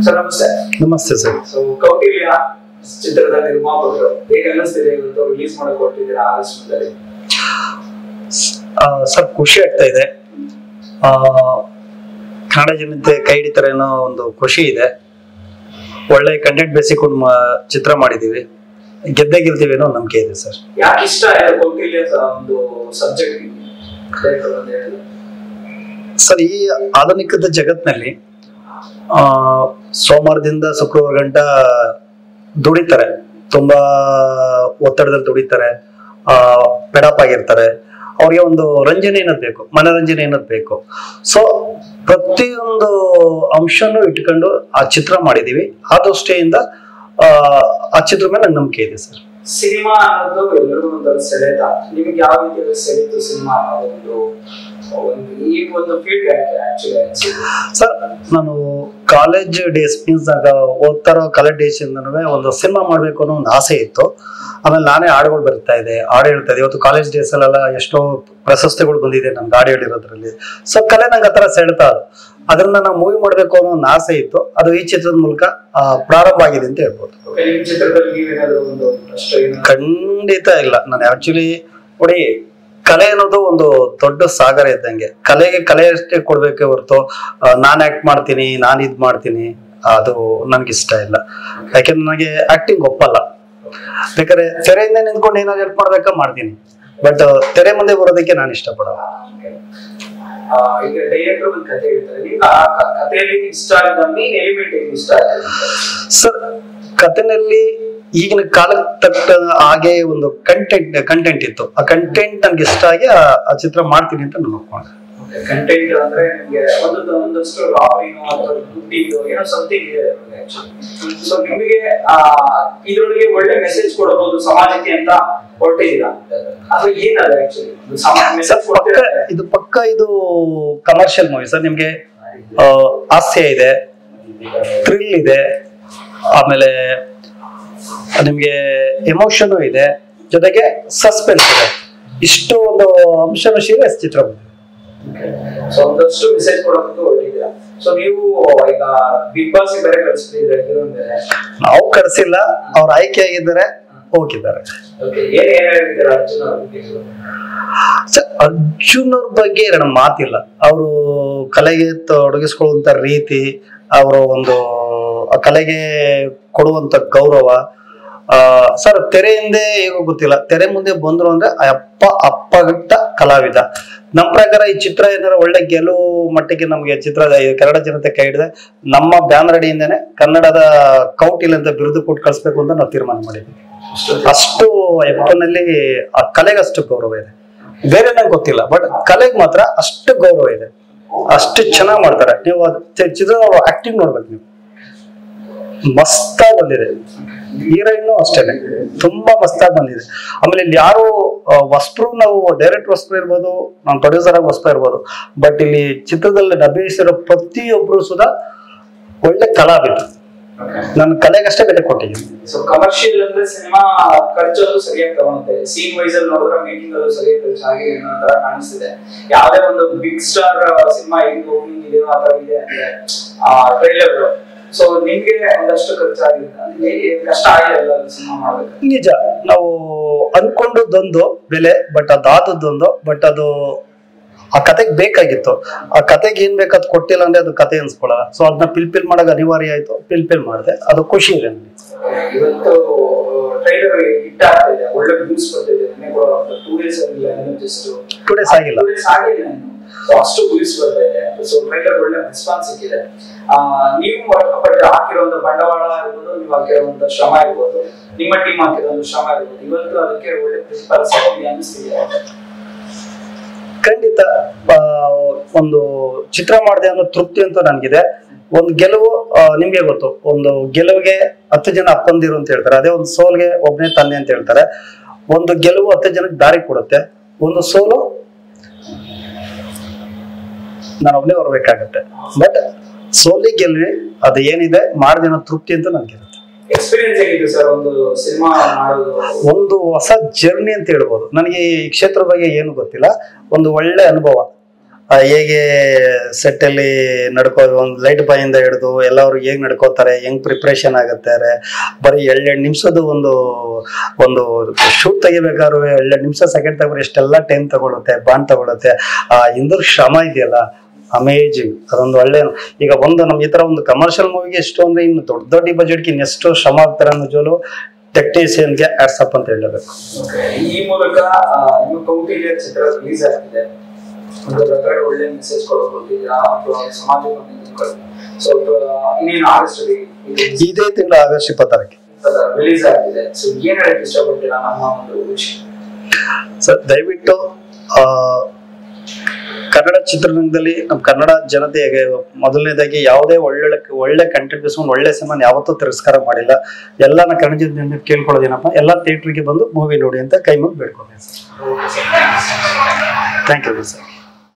Sir ನಮಸ್ತೆ ನಮಸ್ತೆ sir so Kautilya ಚಿತ್ರದ ನಿರ್ಮಾಪಕರು ಹೇಗೆ ಅನ್ನಿಸ್ತಿದೆ ಇವತ್ತು ರಿಲೀಸ್ ಮಾಡಕ್ ಕೊಟ್ಟಿದ್ದೀರಾ ಆಗಸ್ಟ್ನಲ್ಲಿ ಆ, ಸರ್ ಖುಷಿ ಆಗ್ತಾ ಇದೆ ಆ, ಕನ್ನಡ ಜನತೆ ಕೈ ಹಿಡಿತಾರೆ ಅನ್ನೋ ಒಂದು ಖುಷಿ ಇದೆ ಒಳ್ಳೆ ಕಂಟೆಂಟ್ ಬೇಸಿಕೊಂಡು ಮಾ- ಚಿತ್ರ ಮಾಡಿದೀವಿ ಗೆದ್ದೇ ಗೆಲ್ತೀವಿ ಅನ್ನೋ ನಂಬಿಕೆ ಇದೆ ಸರ್ ಯಾಕೆ ಇಷ್ಟ ಆಯ್ತು ಕೌಟಿಲ್ಯ ಸ- ಒಂದು ಸಬ್ಜೆಕ್ಟ್ ಅಂತ ಹೇಳಿ ಸರ್ ಈ ಆಧುನಿಕದ ಜಗತ್ನಲ್ಲಿ ಆ, ಸೋಮವಾರದಿಂದ ಶುಕ್ರವಾರ ಗಂಟ ದುಡಿತಾರೆ ತುಂಬಾ ಒತ್ತಡದಲ್ಲಿ ದುಡಿತಾರೆ ಆ ಪೆಡಪ್ ಆಗಿರ್ತಾರೆ ಅವ್ರಿಗೆ ಒಂದು ರಂಜನೆ ಏನದ್ ಬೇಕು ಮನರಂಜನೆ ಏನದ್ ಬೇಕು ಸೊ ಪ್ರತಿಯೊಂದು ಅಂಶನೂ ಇಟ್ಕೊಂಡು ಆ ಚಿತ್ರ ಮಾಡಿದೀವಿ ಆ ದೃಷ್ಟಿಯಿಂದ ಆ, ಆ ಚಿತ್ರ ಮೇಲೆ ನಂಗೆ ನಂಬಿಕೆ ಇದೆ ಸರ್ ಸಿನಿಮಾ ಅನ್ನೋದು ಎಲ್ಲರಿಗೂ ಒಂಥರ ಸೆಳೆತ ನಿಮ್ಗೆ ಯಾವ ರೀತಿಯಲ್ಲಿ ಸೆಳೆತು ಸಿನಿಮಾ ಅನ್ನೋದು ಒಂದು ಒಂದು ಈ ಒಂದು ಫೀಲ್ಡ್ ಯಾಕೆ ಆಕ್ಚುಲಿ ಅನ್ಸಿದೆ ಸರ್ ನಾನು ಕಾಲೇಜ್ ಡೇಸ್ ಮೀನ್ಸ್ ಆಗ ಓದ್ತಾರೋ ಕಾಲೇಜ್ ಡೇಸ್ ಇಂದನೂ ಒಂದು ಸಿನಿಮಾ ಮಾಡ್ಬೇಕು ಅನ್ನೋ ಒಂದು ಆಸೆ ಇತ್ತು ಆಮೇಲೆ ನಾನೇ ಹಾಡುಗಳು ಬರ್ತಾ ಇದೆ ಹಾಡು ಹೇಳ್ತಾ ಇದೆ ಇವತ್ತು ಕಾಲೇಜ್ ಡೇಸ್ ಅಲ್ಲೆಲ್ಲ ಎಷ್ಟೋ ಪ್ರಶಸ್ತಿಗಳು ಬಂದಿದೆ ನನ್ಗೆ ಹಾಡು ಹೇಳಿರೋದ್ರಲ್ಲಿ ಸೊ ಕಲೆ ನಂಗೆ ಆ ಥರ ಸೆಳ್ತಾ ಅದು ಅದನ್ನ ನಾವು ಮೂವಿ ಮಾಡ್ಬೇಕು ಅನ್ನೋ ಒಂದು ಆಸೆ ಇತ್ತು ಅದು ಈ ಚಿತ್ರದ ಮೂಲಕ ಆ, ಪ್ರಾರಂಭ ಆಗಿದೆ ಅಂತ ಹೇಳ್ಬೋದು ಓಕೆ ನಿಮ್ ಚಿತ್ರದಲ್ಲಿ ನೀವೇನಾದ್ರೂ ಒಂದು ಅಷ್ಟು ಏನಾದ್ರು ಖಂಡಿತ ಇಲ್ಲ ನಾನು ಆಕ್ಚುಲಿ ನೋಡಿ ಕಲೆ ಅನ್ನೋದು ಒಂದು ದೊಡ್ಡ ಸಾಗರ ಇದ್ದಂಗೆ ಕಲೆಗೆ ಕಲೆ ಅಷ್ಟೇ ಕೊಡ್ಬೇಕೆ ಹೊರತು ಆ, ನಾನ್ ಆಕ್ಟ್ ಮಾಡ್ತೀನಿ ನಾನ್ ಇದ್ ಮಾಡ್ತೀನಿ ಅದು ನನ್ಗೆ ಇಷ್ಟ ಇಲ್ಲ ಯಾಕೆಂದ್ರೆ ನನಗೆ ಆಕ್ಟಿಂಗ್ ಒಪ್ಪಲ್ಲ ಬೇಕಾದ್ರೆ ತೆರೆಯಿಂದ ನಿಂತ್ಕೊಂಡು ಏನಾದ್ರು ಹೆಲ್ಪ್ ಮಾಡ್ಬೇಕಾ ಮಾಡ್ತೀನಿ ಬಟ್ ತೆರೆ ಮುಂದೆ ಬರೋದಕ್ಕೆ ನಾನು ಇಷ್ಟಪಡಲ್ಲ ಆ, ಈಗ ಡೈರೆಕ್ಟರ್ ಒಂದು ಕತೆ ಹೇಳ್ತಾರೆ ನಿಮ್ಗೆ ಆ ಕ- ಕಥೆಯಲ್ಲಿ ಇಷ್ಟ ಆಗಿದ ಮೇನ್ ಎಲಿಮೆಂಟ್ ಏನು ಇಷ್ಟ ಆಯ್ತು ಸರ್ ಕಥೆನಲ್ಲಿ ಈಗಿನ ಕಾಲಕ್ಕೆ ತಕ್ಕ ಹಾಗೆ ಒಂದು ಕಂಟೆಂಟ್ ಕಂಟೆಂಟ್ ಇತ್ತು ಆ ಕಂಟೆಂಟ್ ನನ್ಗೆ ಇಷ್ಟ ಆಗಿ ಆ- ಆ ಚಿತ್ರ ಮಾಡ್ತೀನಿ ಅಂತ ನಾನು ಒಪ್ಕೊಂಡೆ ಕಂಟೆಂಟ್ ಅಂದ್ರೆ ನಿಮ್ಗೆ ಒಂದು ಒಂದಷ್ಟು ರಾಬರಿನೋ ಅಥವಾ ದುಡ್ಡಿಂದು ಏನೋ ಸಮಥಿಂಗ್ ಇದೆ ಸೊ ನಿಮಗೆ ಆ ಇದ್ರೊಳಗೆ ಒಳ್ಳೆ ಮೆಸೇಜ್ ಕೊಡಬಹುದು ಸಮಾಜಕ್ಕೆ ಅಂತ ಹೊರಟಿದ್ದೀರಾ ಅಥವಾ ಏನದ ಆಕ್ಚುಲಿ ಸರ್ ಮೆಸೇಜ್ ಪಕ್ಕ ಕೊಡ್ತೀರಾ ಇದು ಪಕ್ಕ ಇದು ಕಮರ್ಷಿಯಲ್ ಮೂವಿ ಸರ್ ನಿಮ್ಗೆ ಆ, ಹಾಸ್ಯ ಇದೆ ಥ್ರಿಲ್ ಇದೆ ಆಮೇಲೆ ನಿಮ್ಗೆ ಎಮೋಷನ್ ಇದೆ ಜೊತೆಗೆ ಸಸ್ಪೆನ್ಸ್ ಇದೆ ಇಷ್ಟು ಒಂದು ಅಂಶನ ಶೀಲ ಚಿತ್ರ ಬಂದಿದೆ ಸೊ ಒಂದಷ್ಟು ಮೆಸೇಜ್ ಕೊಡೋದಕ್ಕೆ ಹೊರಟಿದ್ದೀರಾ ಸೊ ನೀವು ಈಗ ಬಿಗ್ ಬಾಸ್ ಬೇರೆ ಕಳಿಸ್ತಿದ್ರೆ ಹೀರೋನ್ ಬೇರೆ ನಾವು ಕರೆಸಿಲ್ಲ ಅವ್ರು ಆಯ್ಕೆ ಆಗಿದ್ದಾರೆ ಹೋಗಿದ್ದಾರೆ ಓಕೆ ಏನ್ ಏನ್ ಹೇಳ್ತೀರಾ ಅರ್ಜುನ್ ಅವ್ರ ಬಗ್ಗೆ ಸರ್, ಅರ್ಜುನ್ ಅವ್ರ ಬಗ್ಗೆ ಎರಡು ಮಾತಿಲ್ಲ ಅವರು ಕಲೆಗೆ ತೊಡಗಿಸ್ಕೊಳ್ಳುವಂತ ರೀತಿ ಅವರ ಒಂದು ಆ ಕಲೆಗೆ ಕೊಡುವಂತ ಗೌರವ ಆ ಸರ್ ತೆರೆ ಹಿಂದೆ ಹೇಗೋ ಗೊತ್ತಿಲ್ಲ ತೆರೆ ಮುಂದೆ ಬಂದ್ರು ಅಂದ್ರೆ ಆ ಅಪ್ಪ ಅಪ್ಪಗಟ್ಟ ಕಲಾವಿದ ನಮ್ಮ ಪ್ರಕಾರ ಈ ಚಿತ್ರ ಏನಾರ ಒಳ್ಳೆ ಗೆಲುವು ಮಟ್ಟಿಗೆ ನಮಗೆ ಚಿತ್ರ ಈ ಕನ್ನಡ ಜನತೆ ಕೈ ಹಿಡಿದೆ ನಮ್ಮ ಬ್ಯಾನ್ ರೆಡಿಯಿಂದನೇ ಕನ್ನಡದ ಕೌಟಿಲ್ ಅಂತ ಬಿರುದು ಕೊಟ್ಟು ಕಳಿಸ್ಬೇಕು ಅಂತ ನಾವು ತೀರ್ಮಾನ ಮಾಡಿದ್ವಿ ಅಷ್ಟು ಎಪ್ಪನಲ್ಲಿ ಆ ಕಲೆಗೆ ಅಷ್ಟು ಗೌರವ ಇದೆ ಬೇರೆ ನಂಗೆ ಗೊತ್ತಿಲ್ಲ ಬಟ್ ಕಲೆಗೆ ಮಾತ್ರ ಅಷ್ಟು ಗೌರವ ಇದೆ ಅಷ್ಟು ಚೆನ್ನಾಗಿ ಮಾಡ್ತಾರೆ ನೀವು ಅದ್ ಚಿ- ಚಿತ್ರ ಆಕ್ಟಿಂಗ್ ನೋಡ್ಬೇಕು ನೀವು ಮಸ್ತಾಗಿ ಬಂದಿದೆ ಹೀರೋಯಿನ್ ಅಷ್ಟೇನೆ ತುಂಬಾ ಮಸ್ತಾಗಿ ಬಂದಿದೆ ಆಮೇಲೆ ಇಲ್ಲಿ ಯಾರು ವಸ್ಟ್ರು ನಾವು ಡೈರೆಕ್ಟ್ ವಸ್ತು ಇರ್ಬೋದು ನಾವು ಪ್ರೊಡ್ಯೂಸರ್ ಆಗಿ ವಸ್ತು ಇರ್ಬೋದು ಬಟ್ ಇಲ್ಲಿ ಚಿತ್ರದಲ್ಲಿ ಅಭಿನಯಿಸಿರೋ ಪ್ರತಿಯೊಬ್ರು ಸುಧಾ ಒಳ್ಳೆ ಕಲಾವಿದರು ನನ್ನ ಕಲೆಗಷ್ಟೇ ಬೆಲೆ ಕೊಟ್ಟಿದ್ದೀನಿ ಸೊ ಕಮರ್ಷಿಯಲ್ ಅಂದ್ರೆ ಸಿನಿಮಾ ಖರ್ಚಲ್ಲೂ ಸರಿಯಾಗಿ ತಗೊಳುತ್ತೆ ಸೀನ್ ವೈಸ್ ಅಲ್ಲಿ ನೋಡಿದ್ರೆ ಮೇಕಿಂಗ್ ಅಲ್ಲೂ ಸರಿಯಾಗಿ ಖರ್ಚು ಆಗಿ ಏನೋ ತರ ಕಾಣಿಸ್ತಿದೆ ಯಾವ್ದೇ ಒಂದು ಬಿಗ್ ಸ್ಟಾರ್ ಸಿನಿಮಾ ಹೆಂಗ್ ಹೋಗಿಂಗ್ ಇದೆಯೋ ಆ ತರ ಇದೆ ಅಂದ್ರೆ ಆ ಟ್ರೈಲರ್ ಸೊ ನಿಮ್ಗೆ ಒಂದಷ್ಟು ಖರ್ಚಾಗಿದೆ ಅಂದ್ರೆ ಏ- ಕಷ್ಟ ಆಗಿಲ್ಲ ಸಿನಿಮಾ ಮಾಡ್ಬೇಕು ನಿಜ ನಾವು ಅನ್ಕೊಂಡದ್ದೊಂದು ಬೆಲೆ ಬಟ್ ಅದಾದದ್ದೊಂದು ಬಟ್ ಅದು ಆ ಕತೆಗೆ ಬೇಕಾಗಿತ್ತು ಆ ಕತೆಗೆ ಏನ್ ಬೇಕಾದ್ ಕೊಟ್ಟಿಲ್ಲ ಅಂದ್ರೆ ಅದು ಕತೆ ಅನ್ಸ್ಕೊಳಲ್ಲ ಸೊ ಅದನ್ನ ಪಿಲ್ ಪಿಲ್ ಮಾಡಕ್ ಅನಿವಾರ್ಯ ಆಯ್ತು ಪಿಲ್ ಪಿಲ್ ಮಾಡಿದೆ ಅದು ಖುಷಿ ಇದೆ ನನಗೆ ಇವತ್ತು ಟ್ರೈಲರ್ ಹಿಟ್ ಆಗ್ತಿದೆ ಒಳ್ಳೆ ವ್ಯೂಸ್ ಬರ್ತಿದೆ ನನಗೆ ಟೂ ಡೇಸ್ ಆಗಿಲ್ಲ ಜಸ್ಟ್ ಟೂ ಡೇಸ್ ಆಗಿಲ್ಲ Two days ಆಗಿಲ್ಲ ಇನ್ನು. So ಅಷ್ಟು ವ್ಯೂಸ್ ಬರ್ತಾ ಇದೆ ಸೊ ಟ್ರೈಲರ್ ಒಳ್ಳೆ ರೆಸ್ಪಾನ್ಸ್ ಸಿಕ್ಕಿದೆ ಆ, ನೀವು ಪಟ್ಟು ಹಾಕಿರುವಂತ ಬಂಡವಾಳ ಇರ್ಬೋದು ನೀವು ಹಾಕಿರುವಂತ ಶ್ರಮ ಇರ್ಬೋದು ನಿಮ್ಮ ಟೀಮ್ ಹಾಕಿರುವಂತ ಶ್ರಮ ಇರ್ಬೋದು ಇವತ್ತು ಅದಕ್ಕೆ ಒಳ್ಳೆ ಪ್ರತಿಫಲ ಸಿಕ್ಕಿದೆ ಅನಿಸ್ತಿದೆ ಖಂಡಿತ ಆ, ಒಂದು ಚಿತ್ರ ಮಾಡಿದೆ ಅನ್ನೋ ತೃಪ್ತಿ ಅಂತ ನನಗಿದೆ ಒಂದು ಗೆಲುವು ಆ, ನಿಮ್ಗೆ ಗೊತ್ತು ಒಂದು ಗೆಲುವಿಗೆ ಹತ್ತು ಜನ ಅಪ್ಪಂದಿರು ಅಂತ ಹೇಳ್ತಾರೆ ಅದೇ ಒಂದು ಸೋಲ್ಗೆ ಒಬ್ಬನೇ ತಂದೆ ಅಂತ ಹೇಳ್ತಾರೆ ಒಂದು ಗೆಲುವು ಹತ್ತು ಜನಕ್ಕೆ ದಾರಿ ಕೊಡುತ್ತೆ ಒಂದು ಸೋಲು ನಾನು ಒಬ್ಬನೇ ಬರ್ಬೇಕಾಗತ್ತೆ ಬಟ್ ಸೋಲಿ ಗೆಲ್ವಿ ಅದು ಏನಿದೆ ಮಾಡಿದ ತೃಪ್ತಿ ಅಂತ ನನಗಿರುತ್ತೆ ಎಕ್ಸ್ಪೀರಿಯನ್ಸ್ ಹೇಗಿತ್ತು ಸರ್ ಒಂದು ಸಿನಿಮಾ ಮಾಡೋದು ಒಂದು ಹೊಸ ಜರ್ನಿ ಅಂತ ಹೇಳ್ಬೋದು ನನಗೆ ಈ ಕ್ಷೇತ್ರ ಬಗ್ಗೆ ಏನು ಗೊತ್ತಿಲ್ಲ ಒಂದು ಒಳ್ಳೆ ಅನುಭವ ಆ, ಹೇಗೆ ಸೆಟ್ ಅಲ್ಲಿ ನಡ್ಕೋ ಒಂದು ಲೈಟ್ ಬಾಯಿಂದ ಹಿಡಿದು ಎಲ್ಲರೂ ಹೇಗ್ ನಡ್ಕೋತಾರೆ ಹೆಂಗ್ ಪ್ರಿಪ್ರೇಷನ್ ಆಗುತ್ತಾರೆ ಬರೀ ಎರಡೆರಡು ನಿಮಿಷದ ಒಂದು ಒಂದು ಶೂಟ್ ತೆಗಿಬೇಕಾದ್ರೆ ಎರಡೆರಡು ನಿಮಿಷ ಸೆಕೆಂಡ್ ತಗೊಂಡ್ರೆ ಎಷ್ಟೆಲ್ಲ ಟೈಮ್ ತಗೊಳುತ್ತೆ ಬಾಂಡ್ ತಗೊಳುತ್ತೆ ಆ ಹಿಂದ್ರ ಶ್ರಮ ಇದೆಯಲ್ಲ ಅಮೇಜಿಂಗ್ ಅದೊಂದು ಒಳ್ಳೆ ಈಗ ಒಂದು ನಮ್ಮ ಈ ತರ ಒಂದು ಕಮರ್ಷಿಯಲ್ ಮೂವಿಗೆ ಎಷ್ಟು ಅಂದ್ರೆ ಇನ್ನು ದೊಡ್ಡ ದೊಡ್ಡ ಬಜೆಟ್ಗೆ ಇನ್ನೆಷ್ಟು ಶ್ರಮ ಆಗ್ತಾರೆ ಅನ್ನೋ ಜೋಲು ಟೆಕ್ನಿಷಿಯನ್ಗೆ ಆಡ್ಸಪ್ ಅಂತ ಹೇಳಬೇಕು Okay. ಈ ಮೂಲಕ ಆ, ನಿಮ್ಮ ಕೌಟಿಲ್ಯ ಚಿತ್ರ ರಿಲೀಸ್ ಆಗ್ತಿದೆ ಒಂದು ಪ್ರಕಾರ ಒಳ್ಳೆ ಮೆಸೇಜ್ ಕೊಡೋಕೆ ಹೊರಟಿದ್ದೀರಾ ಅಥವಾ ಸಮಾಜಕ್ಕೆ ಸೊ ಇನ್ನೇನು ಆಗಸ್ಟ್ ಇದೇ ತಿಂಗಳು ಆಗಸ್ಟ್ ಇಪ್ಪತ್ತಾರಕ್ಕೆ ರಿಲೀಸ್ ಆಗ್ತಿದೆ ಸೊ ಏನ್ ಹೇಳಕ್ ಇಷ್ಟಪಡ್ತೀರಾ ನಮ್ಮ ಒಂದು ವೀಕ್ಷಕ ಸರ್ ದಯವಿಟ್ಟು ಆ, ಕನ್ನಡ ಚಿತ್ರರಂಗದಲ್ಲಿ ನಮ್ಮ ಕನ್ನಡ ಜನತೆಗೆ ಮೊದಲನೇದಾಗಿ ಯಾವುದೇ ಒಳ್ಳೊಳ್ಳೆ ಒಳ್ಳೆ ಕಂಟ್ರಿಬ್ಯೂಷನ್ ಒಳ್ಳೆ ಸಿನಿಮಾ ಯಾವತ್ತೂ ತಿರಸ್ಕಾರ ಮಾಡಿಲ್ಲ ಎಲ್ಲನ ಕನ್ನಡ ಜನತೆ ಕೇಳ್ಕೊಳ್ಳೋದೇನಪ್ಪ ಎಲ್ಲ ಥಿಯೇಟ್ರಿಗೆ ಬಂದು ಮೂವಿ ನೋಡಿ ಅಂತ ಕೈ ಮುಗಿ ಬೇಡ್ಕೊಂಡೆ ಸರ್ ಥ್ಯಾಂಕ್ ಯು ಸರ್